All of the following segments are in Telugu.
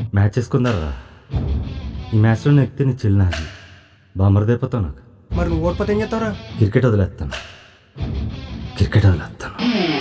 మ్యాచ్ వేసుకుందారా ఈ మ్యాచ్లో నెక్కితే నీ చెల్లి నాది బామరదైపోతావు నాకు మరి నువ్వు ఓడిపోతే ఏం చేస్తావురా క్రికెట్ వదిలేస్తాను క్రికెట్ వదిలేస్తాను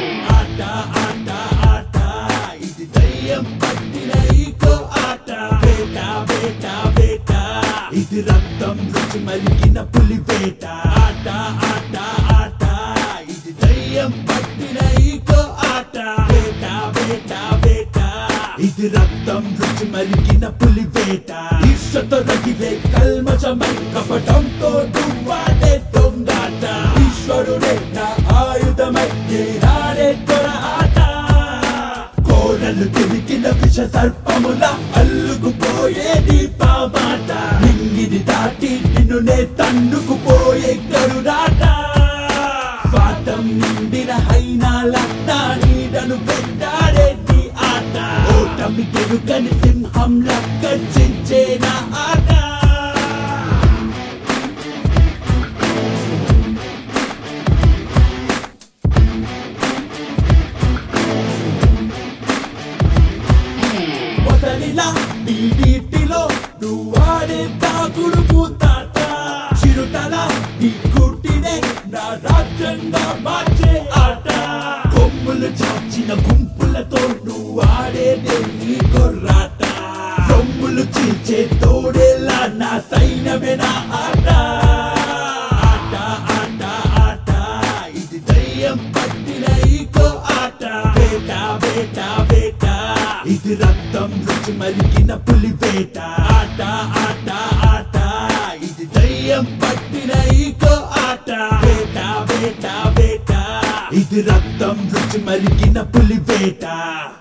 ఇది రక్తం రుచి మరిగిన పులి వేట ఆట ఆట ఆట ఇది దయ్యం పట్టిన ఈకో ఆట వేట వేట వేట ఇది రక్తం రుచి మరిగిన పులి వేట ఈర్షతో రగిలే కల్మషమై కపటంతో దువ్వాడే దొంగాట ఈశ్వరుడే నా ఆయుధమై ఏనాడే తొర ఆట కోరలు తిరిగిన విష సర్పముల అల్లుకుపోయే దీపామాట నింగిని దాటి నిన్నునే తన్నుకుపోయే గరుడాట స్వార్థం నిండిన హైనాల నా నీడను వెంటాడే నీ ఆట ఓటమి గెలుకని సింహం లక్కర్చించే నా ఆట మొదలిలా నీ నీటిలో నువ్వాడే తాగుడు పూతాట చిరుతల నీ కుట్టినే నా రాజ్యంగా మార్చే ఆట కొమ్ములు చాచిన గుంపులతో నువ్వాడేదే నీ కొర్రాట రొమ్ములు చీల్చే తోడేలా నా సైన్యమే నా ఆట ఆట ఆట ఆట ఇది దయ్యం పట్టిన ఈకో ఆట వేట వేట వేట ఇది రక్తం రుచి మరిగిన పులి వేట ఆట ఆట ఆట ఇది దయ్యం పట్టిన ఈకో ఆట వేట వేట వేట ఇది రక్తం రుచి మరిగిన పులి వేట